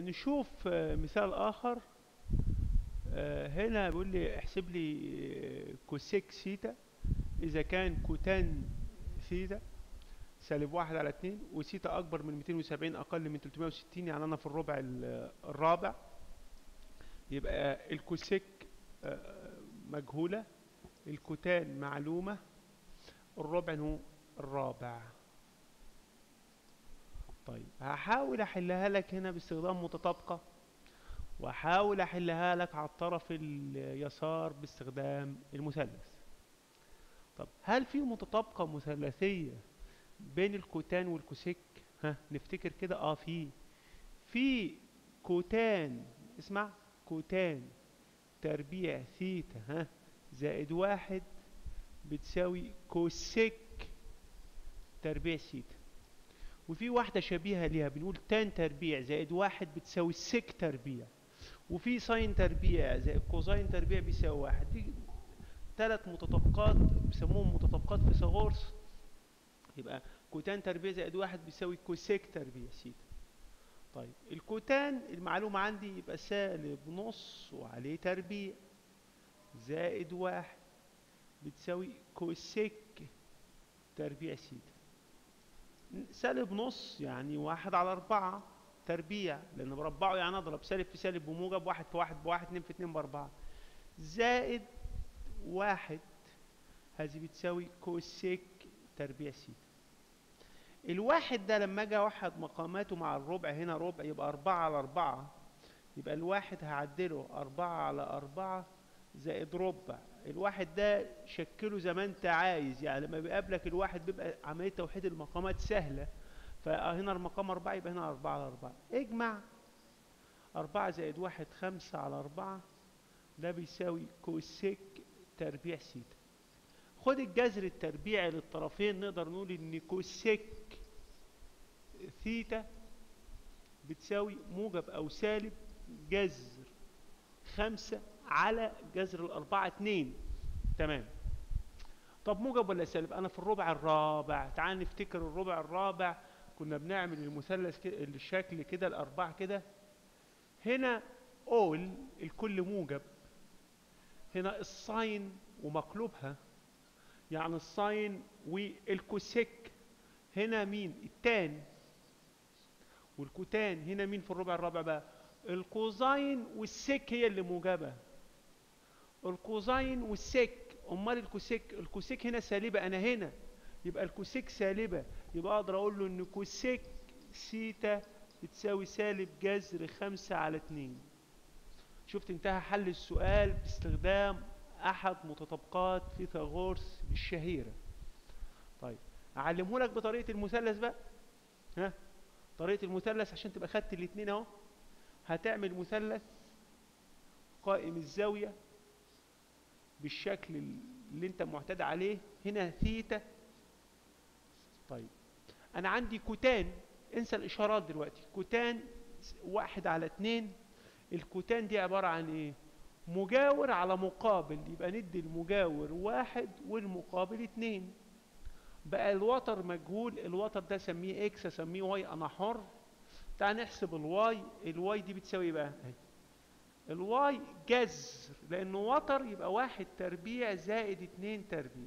نشوف آه، مثال آخر آه، هنا بيقول لي احسب لي آه، كوسيك سيتا إذا كان كوتان ثيتا سالب واحد على اتنين وسيتا أكبر من 270 أقل من 360 يعني أنا في الربع ال- الرابع يبقى الكوسيك آه، مجهولة الكوتان معلومة الربع هو الرابع طيب هحاول احلها لك هنا باستخدام متطابقة واحاول احلها لك على الطرف اليسار باستخدام المثلث طب هل في متطابقة مثلثية بين الكوتان والكوسيك ها نفتكر كده اه في في كوتان اسمع كوتان تربيع ثيتا ها زائد واحد بتساوي كوسيك تربيع ثيتا وفي واحدة شبيهة ليها بنقول تان تربيع زائد واحد بتساوي سيك تربيع وفي ساين تربيع زائد كوزاين تربيع بيساوي واحد دي ثلاث متطابقات بيسموهم متطابقات فيثاغورس يبقى كوتان تربيع زائد واحد بيساوي كوسيك تربيع سيتا طيب الكوتان المعلومة عندي يبقى سالب نص وعليه تربيع زائد واحد بتساوي كوسيك تربيع سيتا سالب نص يعني واحد على أربعة تربيع لأن بربعه يعني أضرب سالب في سالب بموجب واحد في واحد بواحد اتنين في اتنين بأربعة زائد واحد هذه بتساوي كوسيك تربيع سيتا الواحد ده لما اجي اوحد مقاماته مع الربع هنا ربع يبقى أربعة على أربعة يبقى الواحد هعدله أربعة على أربعة زائد ربع الواحد ده شكله زي ما انت عايز يعني لما بيقابلك الواحد بيبقى عملية توحيد المقامات سهلة فهنا المقام أربعة يبقى هنا أربعة على أربعة اجمع أربعة زائد واحد خمسة على أربعة ده بيساوي كوسيك تربيع سيتا خد الجذر التربيعي للطرفين نقدر نقول ان كوسيك ثيتا بتساوي موجب او سالب جذر خمسة على جذر الأربعة اتنين تمام طب موجب ولا سالب أنا في الربع الرابع تعال نفتكر الربع الرابع كنا بنعمل المثلث كده الشكل كده الأربعة كده هنا أول الكل موجب هنا الساين ومقلوبها يعني الساين والكوسيك هنا مين التان والكوتان هنا مين في الربع الرابع بقى الكوزاين والسيك هي اللي موجبة الكوزاين والسيك امال الكوسيك الكوسيك هنا سالبة انا هنا يبقى الكوسيك سالبة يبقى اقدر اقول له ان كوسيك سيتا بتساوي سالب جذر خمسة على اتنين شفت انتهى حل السؤال باستخدام احد متطابقات فيثاغورس الشهيرة طيب اعلمه لك بطريقة المثلث بقى ها طريقة المثلث عشان تبقى خدت الاتنين اهو هتعمل مثلث قائم الزاوية بالشكل اللي انت معتاد عليه هنا ثيتا طيب انا عندي كوتان انسى الاشارات دلوقتي كوتان واحد على اتنين الكوتان دي عبارة عن ايه مجاور على مقابل يبقى ندي المجاور واحد والمقابل اتنين بقى الوتر مجهول الوتر ده اسميه اكس اسميه واي انا حر تعال نحسب الواي الواي دي بتساوي ايه بقى اهي. الواي جذر لانه وتر يبقى واحد تربيع زائد اتنين تربيع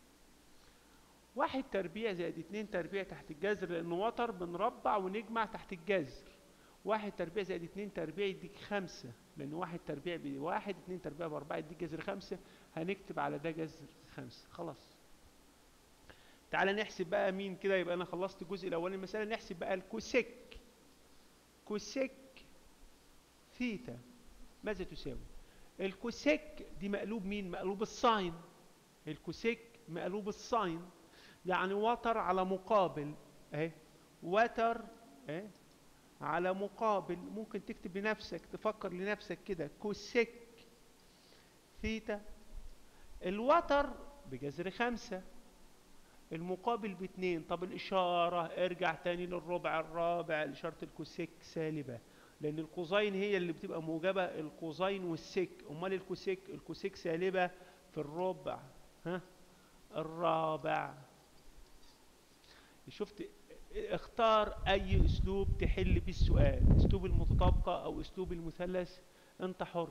واحد تربيع زائد اتنين تربيع تحت الجذر لانه وتر بنربع ونجمع تحت الجذر واحد تربيع زائد اتنين تربيع يديك خمسة لان واحد تربيع بواحد اتنين تربيع باربعة يديك جذر خمسة هنكتب على ده جذر خمسة خلاص تعالى نحسب بقى مين كده يبقى انا خلصت الجزء الاولاني المسألة نحسب بقى الكوسيك كوسيك ثيتا ماذا تساوي الكوسيك دي مقلوب مين مقلوب الساين الكوسيك مقلوب الساين يعني وتر على مقابل اهي وتر اهي على مقابل ممكن تكتب لنفسك تفكر لنفسك كده كوسيك ثيتا الوتر بجذر خمسة المقابل باتنين طب الإشارة ارجع تاني للربع الرابع إشارة الكوسيك سالبة لأن الكوزين هي اللي بتبقى موجبة الكوزين والسيك أمال الكوسيك الكوسيك سالبة في الربع ها الرابع شفت اختار اي اسلوب تحل بيه السؤال اسلوب المتطابقة او اسلوب المثلث انت حر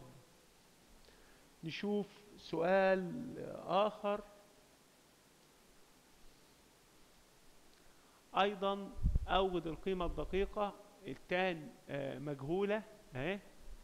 نشوف سؤال اخر ايضا اوجد القيمة الدقيقة التان آه، مجهولة اهي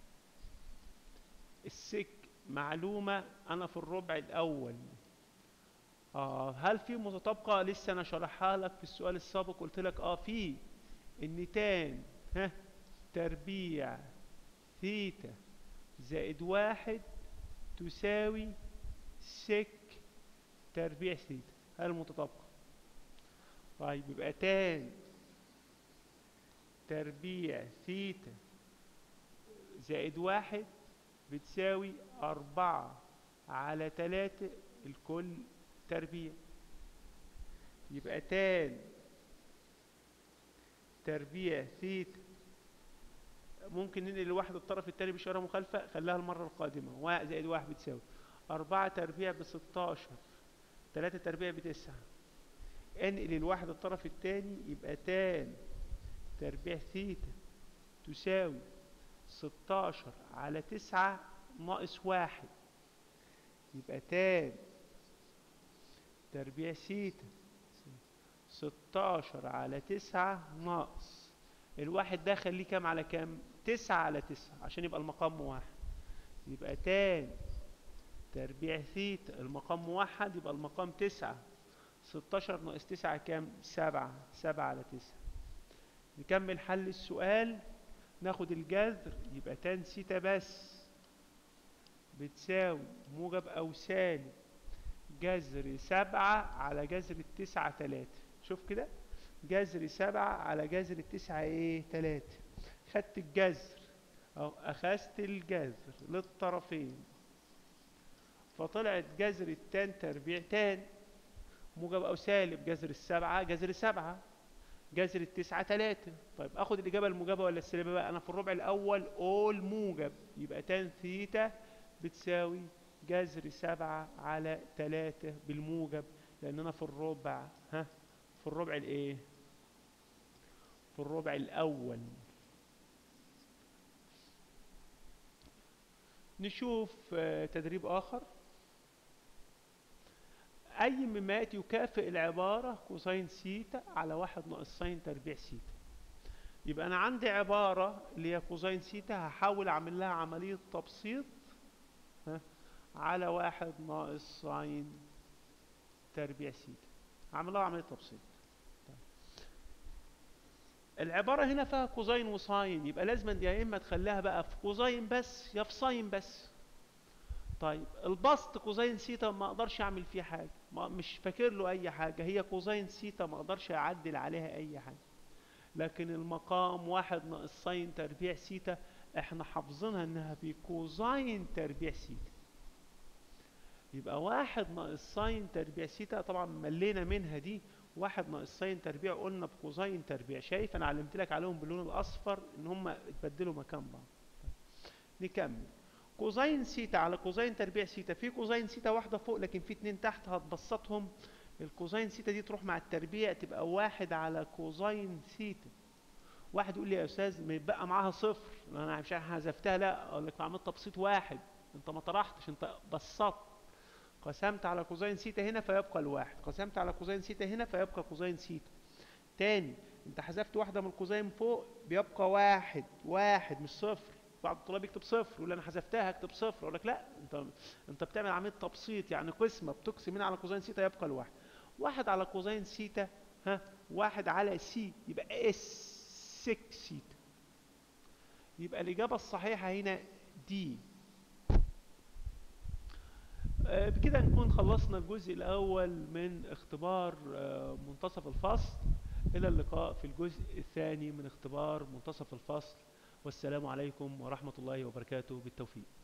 السك معلومة انا في الربع الاول اه هل في متطابقة لسه انا شرحها لك في السؤال السابق قلت لك اه في ان تان ها تربيع ثيتا زائد واحد تساوي سك تربيع ثيتا هل متطابقة طيب يبقى تان تربيع ثيتا زائد واحد بتساوي أربعة على تلاتة الكل تربيع يبقى تان تربيع ثيتا ممكن ننقل لواحد الطرف التاني بإشارة مخالفة خليها المرة القادمة واحد زائد واحد بتساوي أربعة تربيع بستاشر تلاتة تربيع بتسعة انقل الواحد الطرف التاني يبقى تان تربيع ثيتا تساوي ستاشر على تسعة ناقص واحد يبقى تان تربيع ثيتا ستاشر على تسعة ناقص الواحد ده خليه كام على كام تسعة على تسعة عشان يبقى المقام موحد يبقى تان تربيع ثيتا المقام موحد يبقى المقام تسعة ستاشر ناقص تسعة كام سبعة سبعة على تسعة نكمل حل السؤال ناخد الجذر يبقى تان سيتا بس بتساوي موجب أو سالب جذر سبعة على جذر التسعة تلاتة شوف كده جذر سبعة على جذر التسعة ايه تلاتة خدت الجذر أو أخذت الجذر للطرفين فطلعت جذر التان تربيع تان موجب أو سالب جذر السبعة جذر سبعة جذر التسعة تلاتة طيب اخد الإجابة الموجبة ولا السالبة بقى أنا في الربع الأول أول موجب يبقى تان ثيتا بتساوي جذر سبعة على تلاتة بالموجب لأن أنا في الربع ها في الربع الإيه؟ في الربع الأول نشوف آه، تدريب آخر أي ممات يكافئ العبارة كوساين سيتا على واحد ناقص ساين تربيع سيتا يبقى أنا عندي عبارة اللي هي كوساين سيتا هحاول أعمل لها عملية تبسيط ها على واحد ناقص ساين تربيع سيتا هعمل لها عملية تبسيط طيب. العبارة هنا فيها كوزين وساين يبقى لازم يا إما تخليها بقى في كوزين بس يا في ساين بس طيب البسط كوزين سيتا ما اقدرش اعمل فيه حاجه ما مش فاكر له اي حاجه هي كوزين سيتا ما اقدرش اعدل عليها اي حاجه لكن المقام واحد ناقص ساين تربيع سيتا احنا حافظينها انها بكوزين تربيع سيتا يبقى واحد ناقص ساين تربيع سيتا طبعا ملينا منها دي واحد ناقص ساين تربيع قلنا بكوزين تربيع شايف انا علمت لك عليهم باللون الاصفر ان هم اتبدلوا مكان بعض نكمل كوزين سيتا على كوزين تربيع سيتا في كوزين سيتا واحدة فوق لكن في اتنين تحت هتبسطهم الكوزين سيتا دي تروح مع التربيع تبقى واحد على كوزين سيتا واحد يقول لي يا استاذ ما يبقى معاها صفر انا مش عارف حذفتها لا اقول لك عملت تبسيط واحد انت ما طرحتش انت بسطت قسمت على كوزين سيتا هنا فيبقى الواحد قسمت على كوزين سيتا هنا فيبقى كوزين سيتا تاني انت حذفت واحدة من الكوزين فوق بيبقى واحد واحد مش صفر بعض الطلاب يكتب صفر يقول انا حذفتها اكتب صفر اقول لك لا انت انت بتعمل عمليه تبسيط يعني قسمه بتقسم هنا على كوزين سيتا يبقى الواحد واحد على كوزين سيتا ها واحد على سي يبقى اس 6 سيتا يبقى الاجابه الصحيحه هنا دي آه، بكده نكون خلصنا الجزء الاول من اختبار آه، منتصف الفصل الى اللقاء في الجزء الثاني من اختبار منتصف الفصل والسلام عليكم ورحمة الله وبركاته بالتوفيق